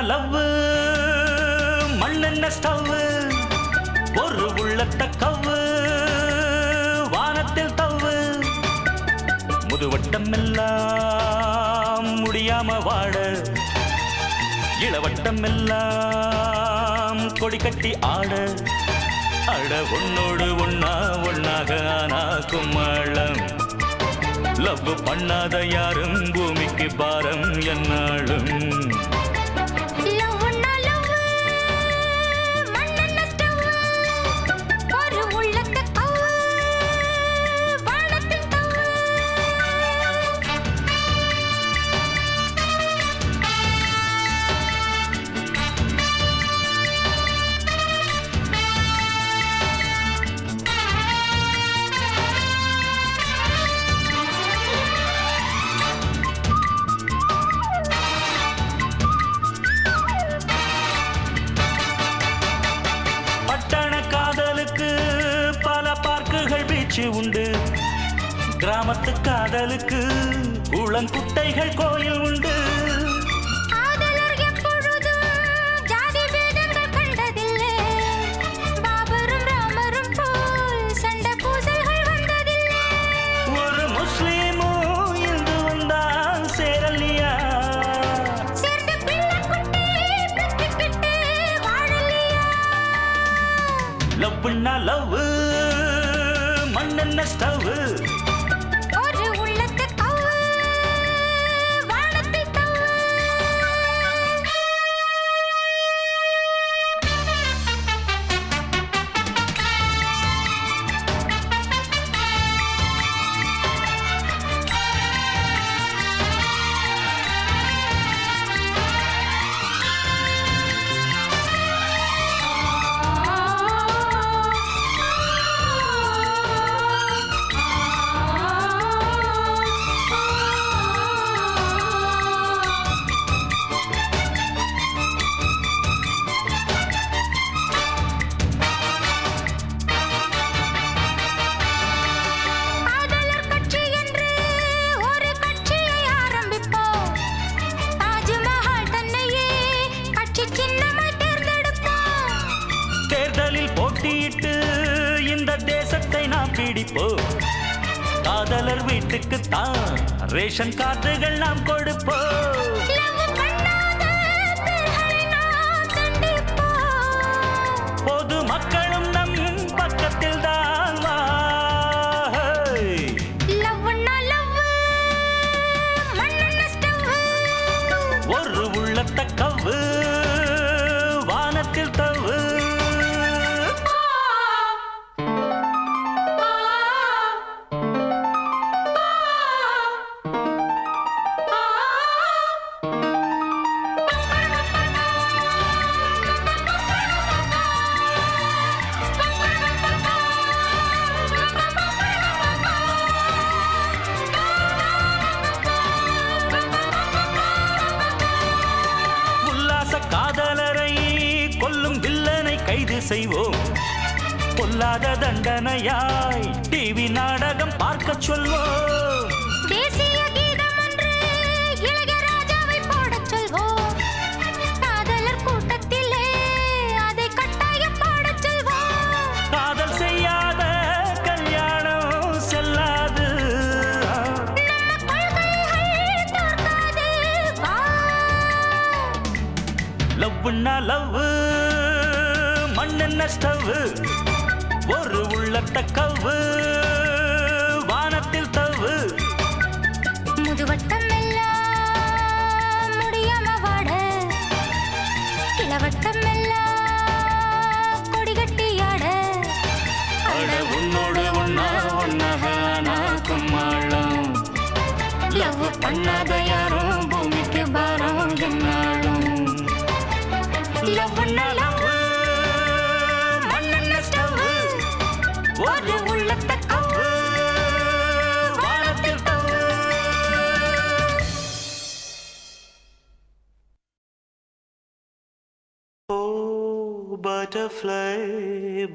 Love மண்ணென்ன stove ஒரு உள்ளத்த கவ்வு வானத்தில் தவ்வு முதுவட்டம் எல்லாம் முடியாம வாட இளவட்டம் எல்லாம் கொடி கட்டி ஆட அட உன்னோடு ஒன்னா ஒன்னாக ஆனா கும்மாளம் லவ் பண்ணாத யாரும் பூமிக்கு பாரம் என்னாலும் லவ்வுன்னா லவ்வு, மண்ணெண்ண ஸ்டவ்வு, ஒரு உள்ளத்த கவ்வு, வானத்தில் தவ்வு. பட்டண காதலுக்கு பல பார்க்குகள் பீச்சு உண்டு கிராமத்து காதலுக்கு குளங்குட்டைகள் கோயில் உண்டு காதலர் எப்பொழுதும் ஜாதி பேதங்கள் கண்டதில்லை. பாபரும் ராமரும் போல் சண்டை பூசல்கள் வந்ததில்லை. ஒரு முஸ்லீமும் இந்து வந்தான் சேரலியா சேர்ந்து பிள்ளை குட்டி பெத்துக்கிட்டு வாழலையா? லவ்னா லவ் மண்ணென்ன ஸ்டவ் ஒரு உள்ளத்த கவ்வு, வானத்தில் தவ்வு. காதலர் கட்சி என்று ஒரு கட்சியை ஆரம்பிப்போம் தாஜ்மஹால் தன்னையே கட்சி சின்னமாய் தேர்ந்தெடுப்போம் தேர்தலில் போட்டியிட்டு இந்த தேசத்தை நாம் பிடிப்போம் காதலர் வீட்டுக்கு தான் ரேஷன் கார்டுகள் நாம் கொடுப்போம் லவ் பண்ணாத பேர்களை நாம் தண்டிப்போம் பொது மக்களும் நம் பக்கத்தில் தான் வா லவ்வுன்னா லவ்வு, மண்ணெண்ண ஸ்டவ்வு. ஒரு உள்ளத்த கவ்வு வானத்தில் தவ்வு உல்லாச காதலரை கொல்லும் வில்லனை கைது செய்வோம் பொல்லாத தண்டனையாய் டிவி நாடகம் பார்க்கச் சொல்வோம் தேசிய கீதம் என்று இளையராஜாவை பாடச் சொல்வோம். காதலர் கூட்டத்திலே அதை கட்டாயம் பாடச் சொல்வோம். காதல் செய்யாத கல்யாணம் செல்லாது நம்ம கொள்கைகள் தோற்காது. வா. லவ்னா லவ் மண்ணென்ன ஸ்டவ் ஒரு உள்ளத்த கவ்வு வானத்தில் தவ்வு முதுவட்டம் எல்லாம் முடியாம வாட கிழவட்டம் எல்லாம் கொடி கட்டி ஆட அட உன்னோடு ஒன்னா ஒன்னாக ஆனா கும்மாளம் லவ் பண்ணாத யாரும் பூமிக்கு பாரம் என்னாலும் லவ்னா லவ் மண்ணென்ன ஸ்டவ் ஒரு உள்ளத்த கவ்வு வானத்தில் தவ்வு Oh, butterfly,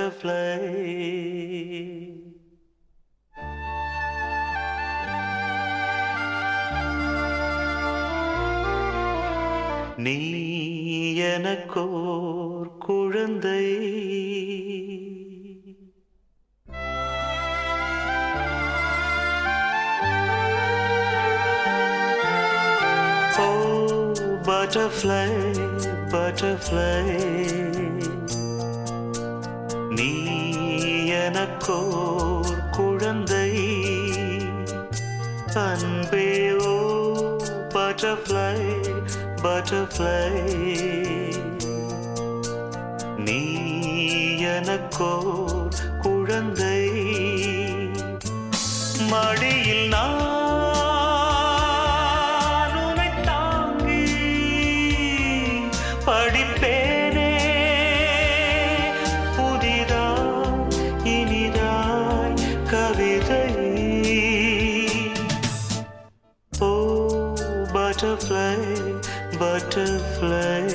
butterfly. நீ எனக்கோர் குழந்தை ஓ பட்டர்ஃப்ளை பட்டர்ஃப்ளை நீ எனக்கோர் குழந்தை அன்பே ஓ பட்டர்ஃப்ளை பட்டர்ஃப்ளை நீ எனக்கோர் குழந்தை மடியில் நான் உன்னை தாங்கி படிப்பேனே புதிதாய் இனிதாய் கவிதை ஓ பட்டர்ஃப்ளை பட்டர்ஃப்ளை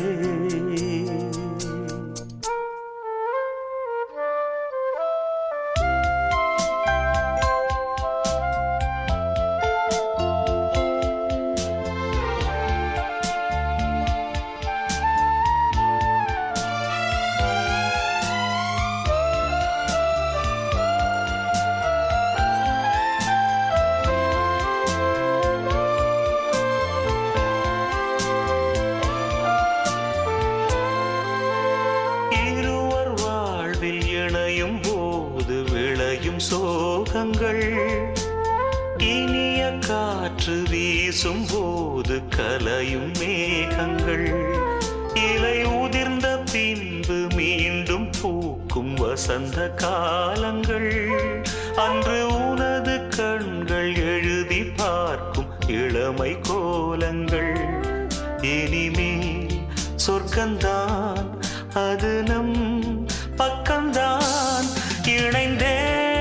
இருவர் வாழ்வில் இணையும் போது விளையும் சோகங்கள் இனிய காற்று வீசும் போது கலையும் மேகங்கள் இலை உதிர்ந்த பின்பு மீண்டும் பூக்கும் வசந்த காலங்கள் அன்று உனது கண்கள் எழுதி பார்க்கும் இளமை கோலங்கள் இனிமேல் சொர்க்கந்தான் அது நம் பக்கம்தான் இணைந்தே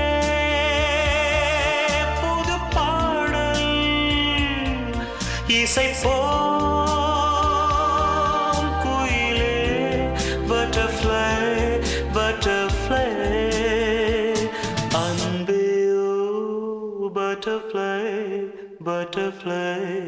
புது பாடல் இசை போம் குயிலே பட்டர்ஃப்ளை பட்டர்ஃப்ளை அன்பே ஓ பட்டர்ஃப்ளை பட்டர்ஃப்ளை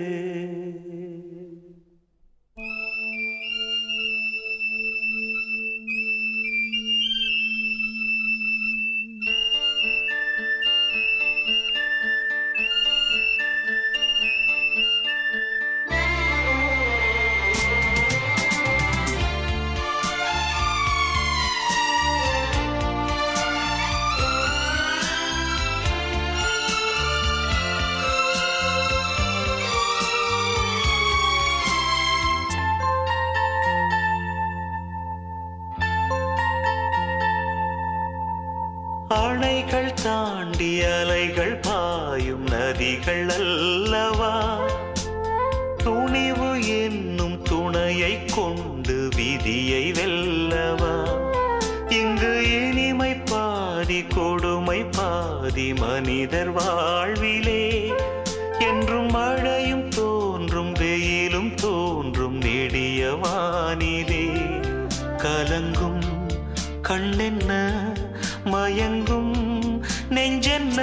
அணைகள் தாண்டி அலைகள் பாயும் நதிகள் அல்லவா துணிவு என்னும் துணையை கொண்டு விதியை வெல்லவா இங்கு இனிமை பாதி கொடுமை பாதி மனிதர் வாழ்விலே என்றும் மழையும் தோன்றும் வெயிலும் தோன்றும் நெடிய வானிலே கலங்கும் கண்ணென்ன மயங்கும் நெஞ்சென்ன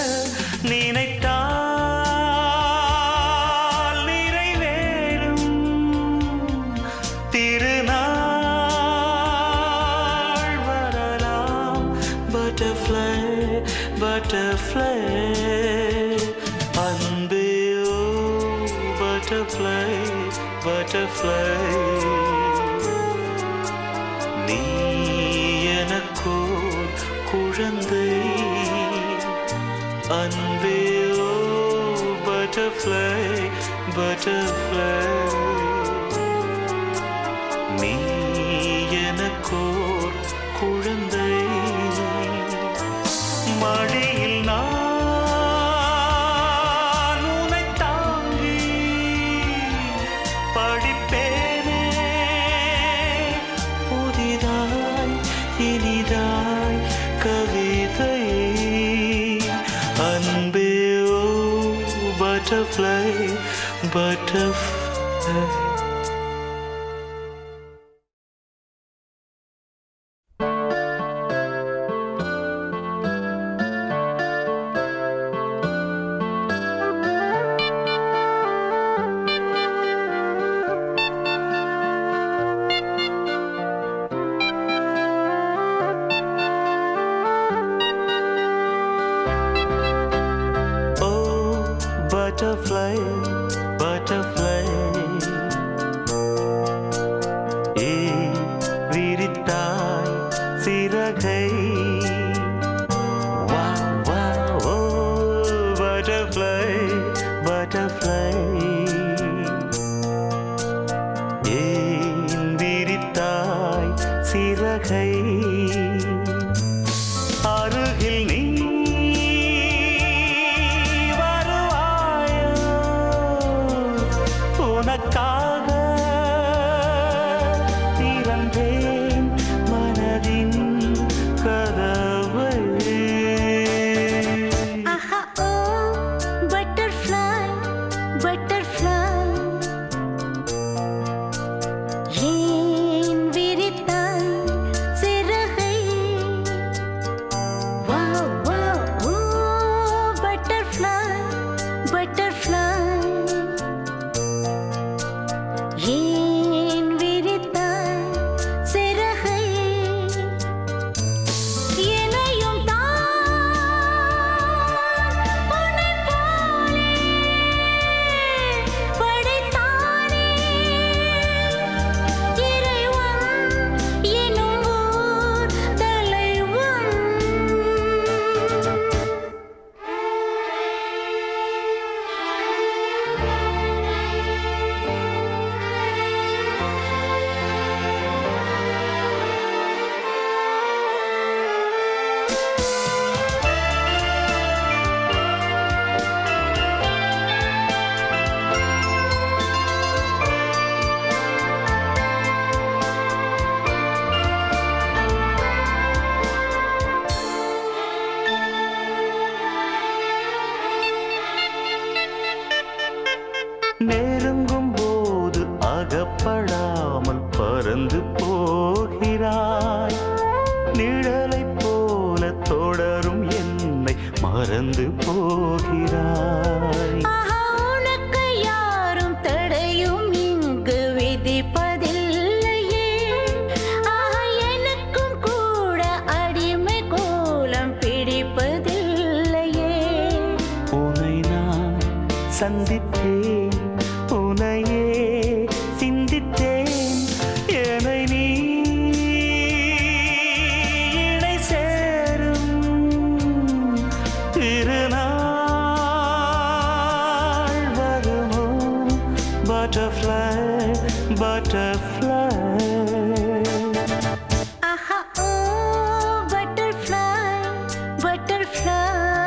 நினைத்தால் நிறைவேறும் திருநாள் வரலாம் பட்டர்ஃப்ளை பட்டர்ஃப்ளை அன்பே ஓ பட்டர்ஃப்ளை பட்டர்ஃப்ளை நீ எனக்கோர் குழந்தை அன்பே ஓ பட்டர்ஃப்ளை பட்டர்ஃப்ளை நீ எனக்கோர் குழந்தை மடியில் நான் உன்னை தாங்கி படிப்பேனே புதிதாய் இனிதாய் கவிதை அன்பே ஓ பட்டர்ஃப்ளை பட்டர்ஃப்ளை சிறகை அருகில் நீ வருவாயோ உனக்காக திறந்தேன் மனதின் கதவை ஆஹா ஓ பட்டர்ஃப்ளை பட்டர்ஃப்ளை ஏன் விரித்தாய் சிறகை wow wow oh butterfly butterfly ஏன் விரித்தாய் சிறகை என்னையும் தான் உன்னைப் போலே படைத்தானே இறைவன் எனும் ஓர் தலைவன் நெருங்கும் போது அகப்படாமல் பறந்து போகிறாய் நிழலைப் போல தொடரும் என்னை மறந்து போகிறாய் ஆஹா உனக்கு யாரும் தடையும் இங்கு விதிப்பதில்லையே ஆஹா எனக்கும் கூட அடிமை கோலம் பிடிப்பதில்லையே உன்னை நான் சந்தித்தேன் உனையே சிந்தித்தேன் என்னை நீ இணை சேரும் திருநாள் வருமோ பட்டர்ஃப்ளை பட்டர்ஃப்ளை ஆஹா ஓ பட்டர்ஃப்ளை பட்டர்ஃப்ளை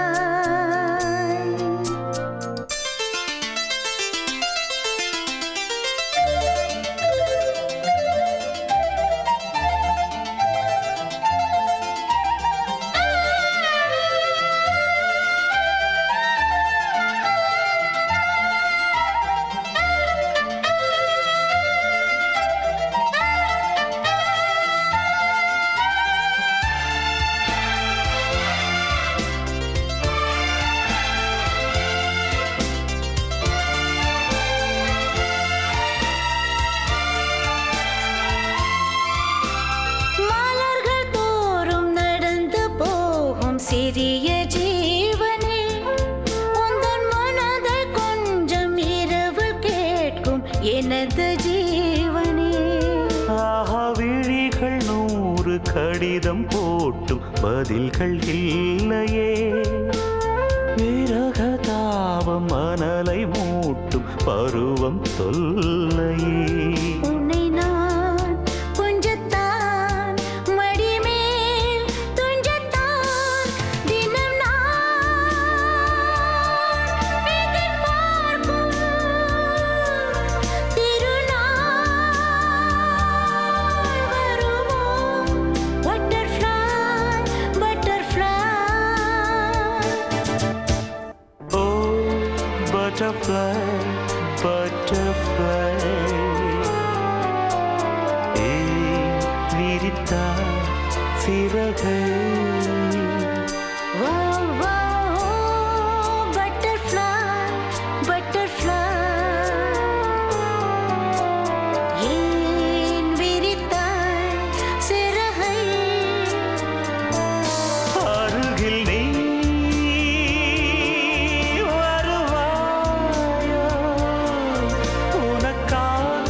மலர்கள் தோறும் நடந்து போகும் சிறிய ஜீவனே உந்தன் மனதை கொஞ்சம் இரவு கேட்கும் எனது ஜீவனே ஆஹா விழிகள் நூறு கடிதம் போட்டும் பதில்கள் இல்லையே விரக தாபம் மணலை மூட்டும் பருவம் தொல்லையே உன்னை நான் கொஞ்சத்தான் மடிமேல் துஞ்சத்தான் தினம் நான் எதிர்பார்க்கும் திருநாள் வருமோ butterfly butterfly oh butterfly butterfly ஏ விரித்தா சிறகை Wow, wow, butterfly, butterfly. ஏன் விரித்தாய் சிறகை? அருகில் நீ வருவாயோ உனக்காக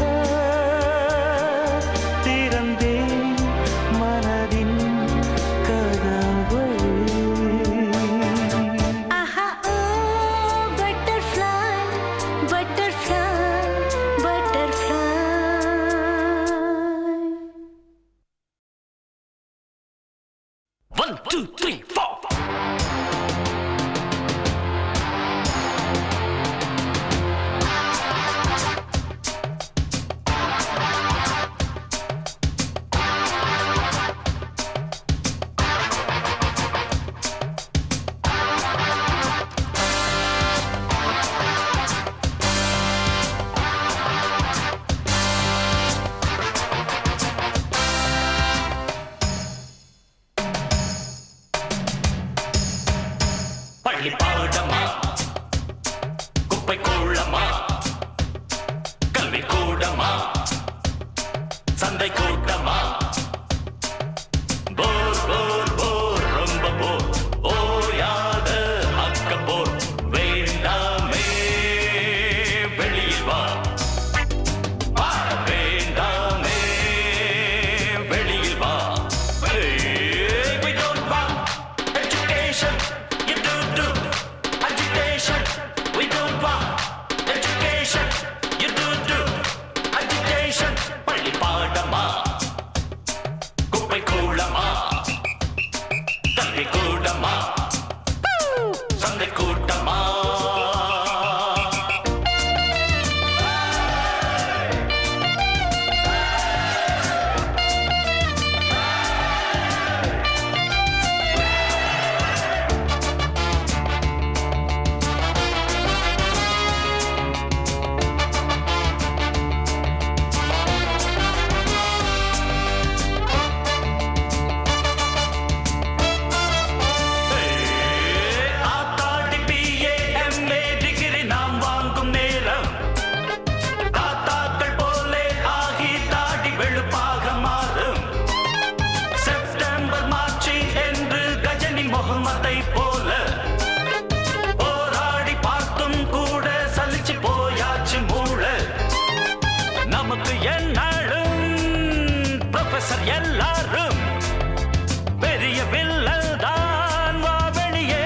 திறந்தேன் மனதின் கதவை One, two, three, four. பள்ளி பாடமா குப்பை கூழமா கல்வி கூடமா சந்தை கூட்டமா போர் போர் போர் ரொம்ப போர் ஓயாத அக்க போர் வேண்டாமே வெளியில் வா வா, வேண்டாமே வெளியில் வா Hey, we don't want education. You do do agitation. We don't want education. You do do agitation. பள்ளி பாடமா குப்பை கூடமா கல்வி கூடமா சந்தை கூட்டமா ஆத்தாடி பிஏ எம்ஏ டிகிரி நாம் வாங்கும் நேரம் தாத்தாக்கள் போலே ஆகி தாடி வெளுப்பாக மாறும் செப்டம்பர் மார்ச் என்று கஜனி முகமதை போல போராடி பார்த்தும் கூட சலிச்சு போயாச்சு மூளை நமக்கு என்னாலும் ப்ரொஃபசர் எல்லாரும் பெரிய வில்லல் தான் வா வெளியே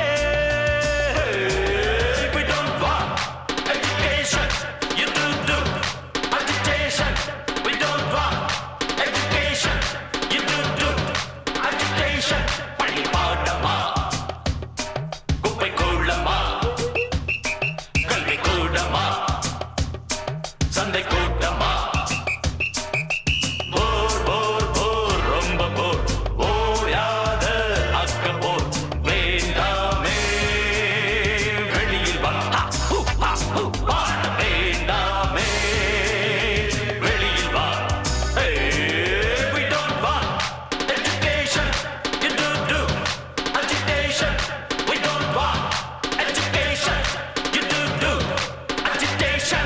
We don't want education. You do do agitation. We don't want education. You do do agitation. பள்ளி பாடமா குப்பை கூடமா கல்வி கூடமா சந்தை கூட்டமா போர் போர் போர் ரொம்ப போர் ஓயாத அக்க போர் வேண்டாமே வெளியில் வா ஹா, ஹூ, ஹா, ஹூ, வாழ வேண்டாமே வெளியில் வா Hey, we don't want education. You do do agitation. We don't want education. You do do agitation.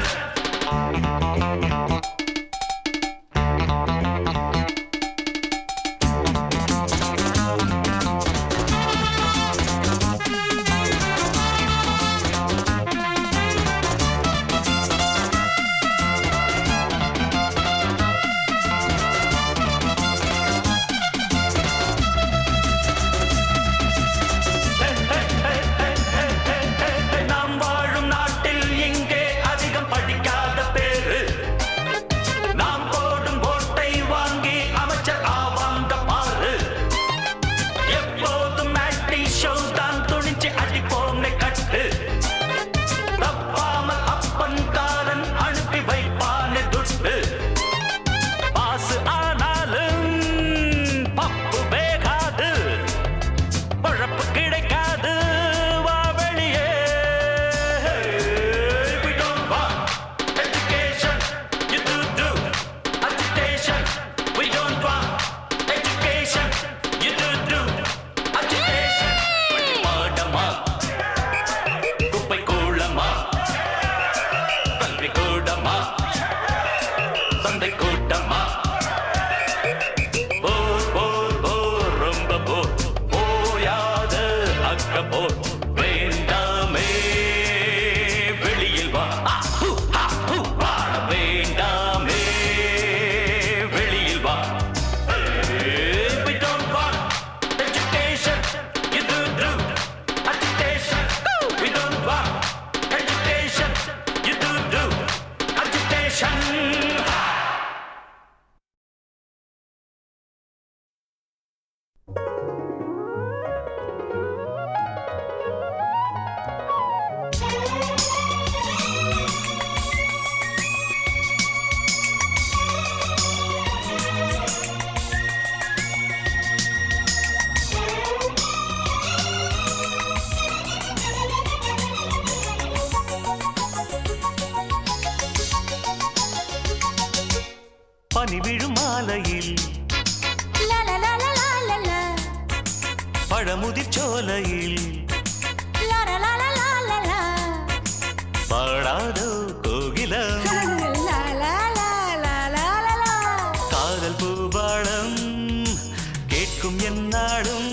நாம் வாழும் நாட்டில் இங்கே அதிகம் படிக்காத பேரு நாம் போடும் ஓட்டை வாங்கி அமைச்சர் ஆவாங்க பாரு எப்போதும் மேட்டி ஷோ தான் துணிச்சு அடிப்போம்னு கட்டு தப்பாமல் அப்பன்காரன் அனுப்பி வைப்பான்னு துட்டு பாசு ஆனாலும் பப்பு வேகாது பழப்பு கிடைக்காது வா வெளியே We don't want education. You do do agitation. We don't want education. You do do agitation. பள்ளி பாடமா குப்பை கூளமா கல்வி கூடமா சந்தை கூட்டமா போர் போர் போர் ரொம்ப போர் ஓயாத அக்க போர் வேண்டாமே வெளியில் வா ஆ, ஹூ, ஆ, ஹூ, வாழ வேண்டாமே வெளியில் வா Hey, we don't want education. You do do agitation. We don't want education. You do do agitation. பழமுதிர் சோலையில் லா லா லா லா லா லா லா. பாடாதோ கோகிலம் லா லா லா லா லா லா லா. காதல் பூபாளம் கேட்கும் என்னாடும்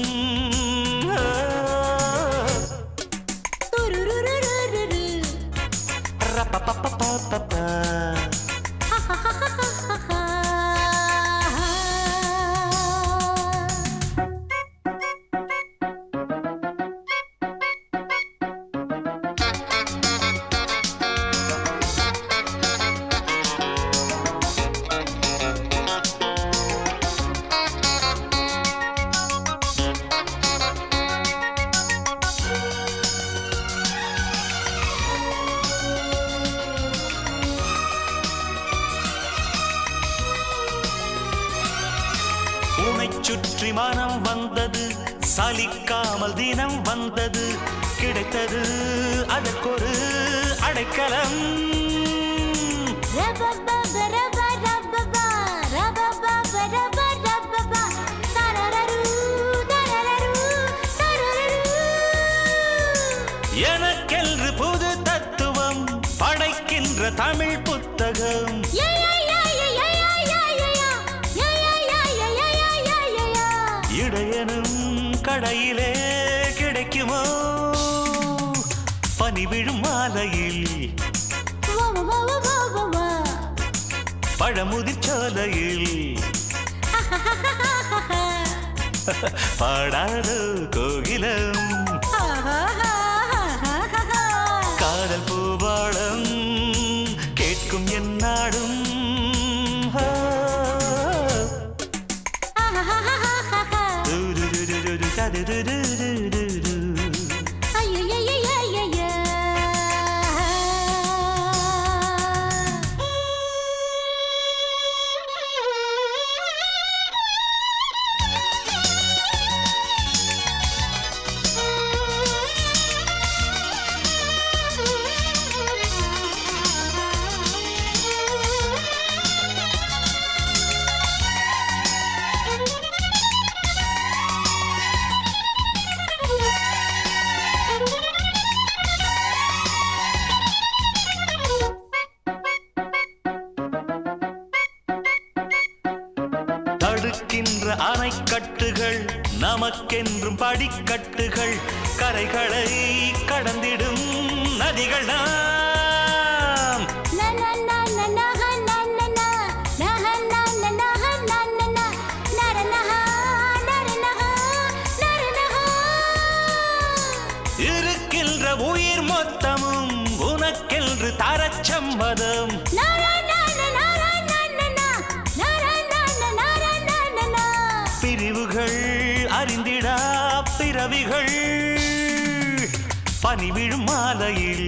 துருருருருருரு. ரப்பப்பப்பப்பப்பப்பா. உனைச் சுற்றி மனம் வந்தது சலிக்காமல் தினம் வந்தது கிடைத்தது அதற்கொரு அடைக்கலம் ரபபப ரப ரபபா, ரபபப ரப ரபபா. தரரரு, தரரரு, தரரரு. எனக்கென்று புது தத்துவம் படைக்கின்ற தமிழ் புத்தகம் யா, யா, யா, யா, யா, யா, யா, யா, யா. யா, யா, யா, யா, யா, யா, யா, யா, யா. இடையனும் கடையிலே கிடைக்குமோ பனி விழும் மாலையில் வா, வா, வா, வா, வா, வா, வா. பழமுதிர் சோலையில் பாடாதோ கோகிலம் காதல் பூபாளம் கேட்கும் என்னாடும் துருருருரு தருருருருரு. தடுக்கின்ற அணைக்கட்டுகள் நமக்கென்றும் படிக்கட்டுகள் கரைகளை கடந்திடும் நதிகள் நாம் இருக்கின்ற உயிர் மொத்தமும் உனக்கென்று தரச்சம்மதம் பிரிவுகள் அறிந்திடா பிறவிகள் பனி விழும் மாலையில்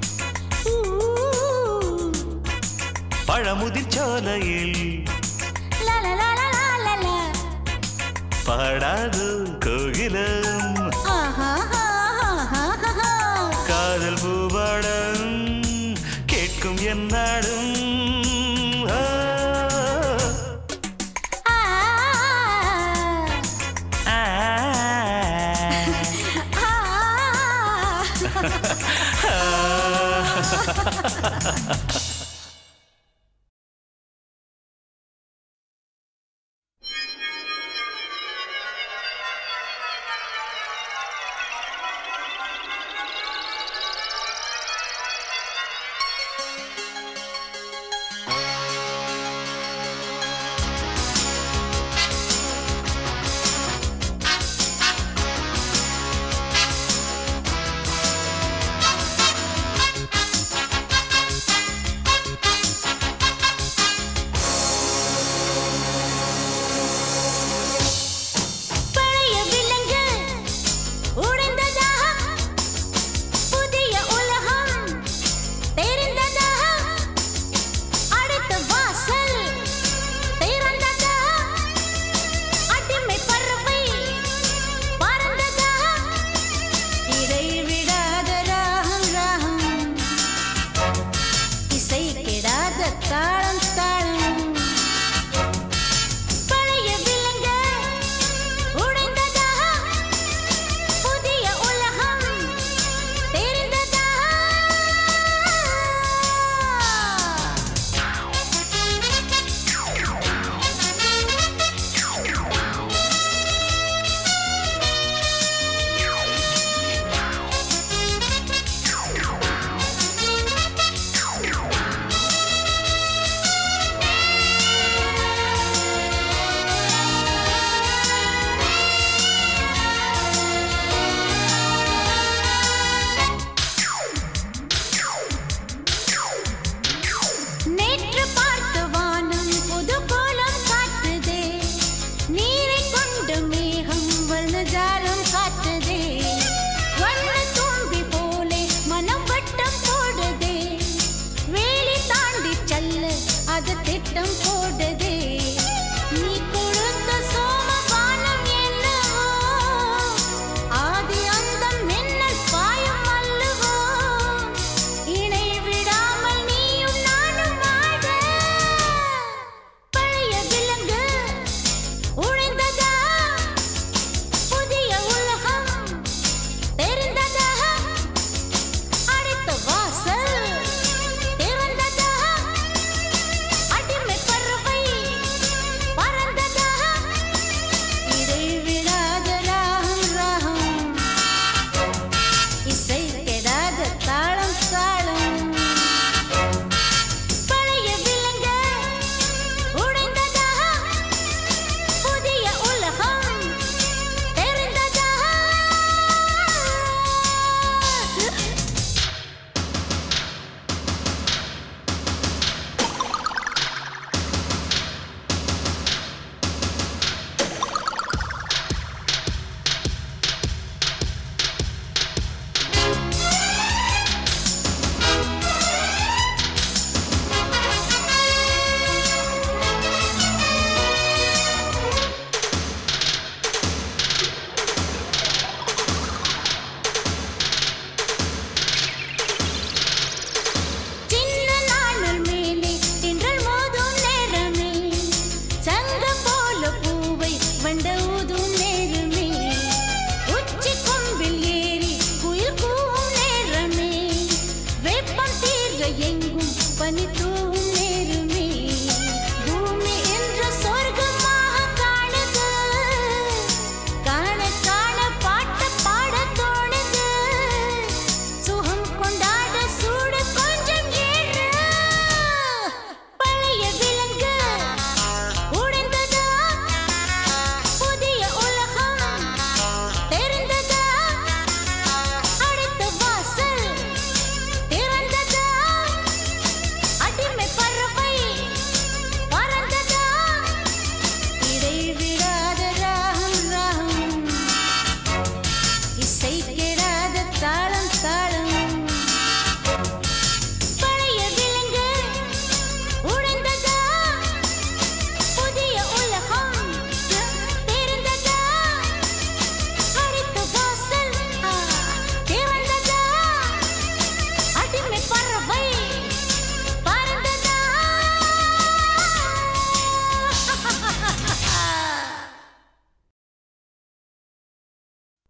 பழமுதிர் சோலையில் பாடாது கோகிலம் காதல் பூபாடம் கேட்கும் என்னாடும் ஆ. ஆ.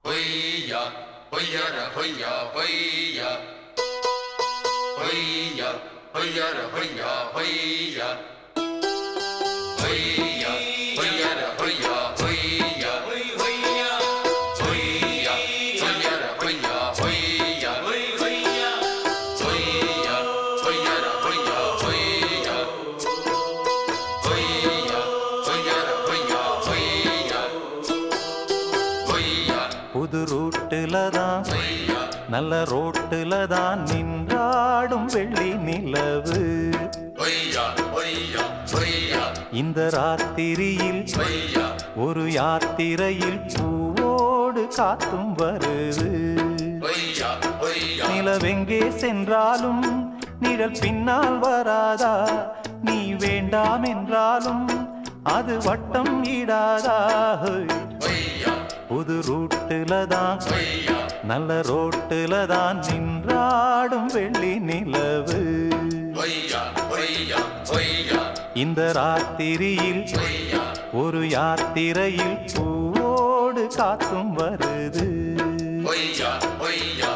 ஹொய்யா ஹொய்யர ஹொய்யா ஹொய்யா ஹொய்யா ஹொய்யர ஹொய்யா ஹொய்யா ஹொய்யா ஹொய்யர ஹொய்யா ஹொய்யா ஹொய்யா ஹொய்யா ஹொய்யர ஹொய்யா ஹொய்யா ஹொய்யா ஹொய்யா ஹொய்யர ஹொய்யா ஹொய்யா ஹொய்யா ஹொய்யர ஹொய்யா ஹொய்யா ஹொய்யா புது ரூட்டுல தான் ஹொய்யா நல்ல ரோட்டுல தான் நின்றாடும் வெள்ளி நிலவு ஹொய்யா ஹொய்யா ஹொய்யா இந்த ராத்திரியில் ஹொய்யா ஒரு யாத்திரையில் பூவோடு காத்தும் வருது ஹொய்யா ஹொய்யா நிலவெங்கே சென்றாலும் நிழல் பின்னால் வராதா நீ வேண்டாம் என்றாலும் அது வட்டம் ஈடாதா ஹோய். ஹொய்யா புது ரூட்டுல தான் ஹொய்யா நல்ல ரோட்டுல தான் நின்றாடும் வெள்ளி நிலவு ஹொய்யா ஹொய்யா ஹொய்யா இந்த ராத்திரியில் ஹொய்யா ஒரு யாத்திரையில் பூவோடு காத்தும் வருது ஹொய்யா ஹொய்யா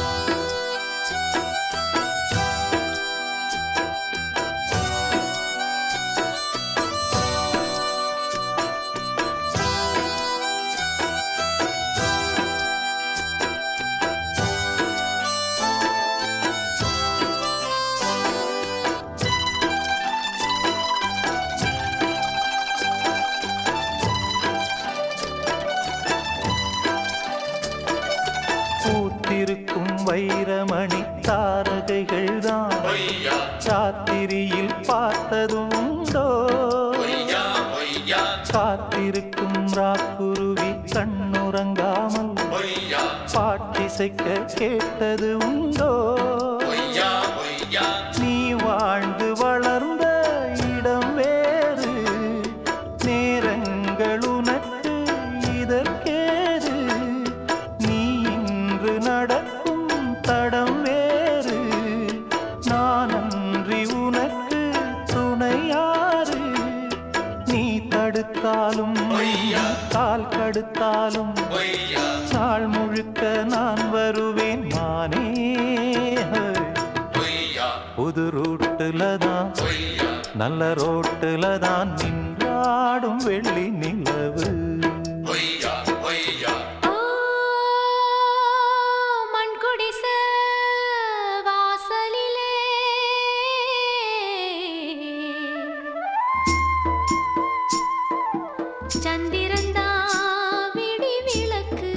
பூத்திருக்கும் வைரமணி தாரகைகள் தான் ஹொய்யா ராத்திரியில் பார்த்ததும் உண்டோ ஹொய்யா ஹொய்யா காத்திருக்கும் ராக்குருவி கண்ணுறங்காமல் ஹொய்யா பாட்டிசைக்க கேட்டது உண்டோ ஹொய்யா ஹொய்யா நீ வாழ்ந்து வளர்ந்த இடம் வேறு நேரங்கள் உனக்கு இதற்கேது நீ இன்று நடக்கும் தடம் வேறு நான் அன்றி உனக்கு துணையாறு நீ தடுத்தாலும் கால் கடுத்தாலும் ஹொய்யா நாள் முழுக்க நான் வருவேன் நானே ஹொய்யா புது ரூட்டுல தான் ஹொய்யா நல்ல ரோட்டுல தான் நின்றாடும் வெள்ளி நிலவு ஹொய்யா ஹொய்யா ஆ மண்குடிச வாசலிலே சந்திரந்தா விடி விளக்கு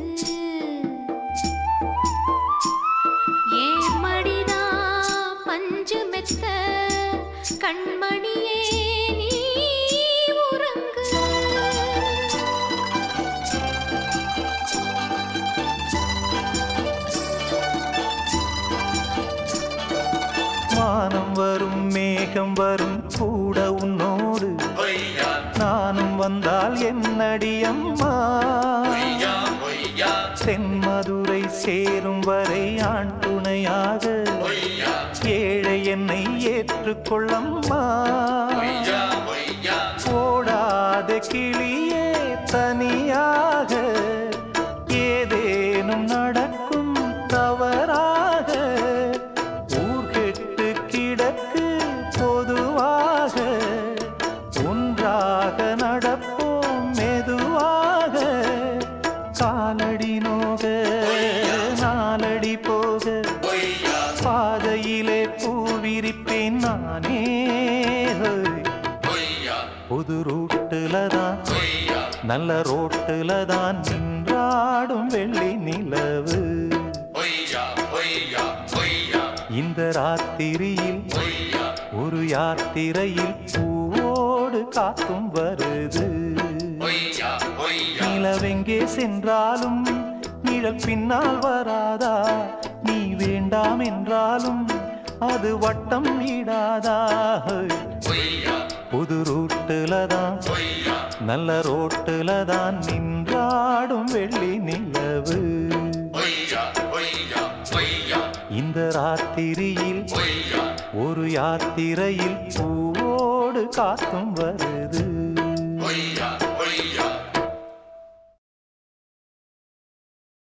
ஏன் மடிதா பஞ்சு மெத்த கண்மணியே நீ உறங்கு வானம் வரும் மேகம் வரும் கூட உன்னோடு ஹொய்யா நானும் வந்தால் என்னடி அம்மா ஹொய்யா ஹொய்யா தென்மதுரை சேரும் வரை ஆண் துணையாக ஹொய்யா ஏழை என்னை ஏற்றுக்கொள்ளம்மா ஹொய்யா ஹொய்யா ஓடாத கிளியே தனியாக ஏதேனும் நடக்கும் தவறாக ஊர்கெட்டு கிடக்கு பொதுவாக ஒன்றாக நடப்போம் மெதுவாக காலடி நோக நாலடி போக ஹொய்யா பாதையிலே பூவிரிப்பேன் நானே ஹோய். ஹொய்யா புது ரூட்டுல தான் ஹொய்யா நல்ல ரோட்டுல தான் நின்றாடும் வெள்ளி நிலவு ஹொய்யா ஹொய்யா ஹொய்யா இந்த ராத்திரியில் ஹொய்யா ஒரு யாத்திரையில் பூவோடு காத்தும் வருது ஹொய்யா ஹொய்யா நிலவெங்கே சென்றாலும் நிழல் பின்னால் வராதா நீ வேண்டாம் என்றாலும் அது வட்டம் ஈடாதா ஹொய்யா புது ரூட்டுல தான் ஹொய்யா நல்ல ரோட்டுல தான் நின்றாடும் வெள்ளி நிலவு ஹொய்யா ஹொய்யா ஹொய்யா இந்த ராத்திரியில் ஹொய்யா ஒரு யாத்திரையில் பூவோடு காத்தும் வருது ஹொய்யா ஹொய்யா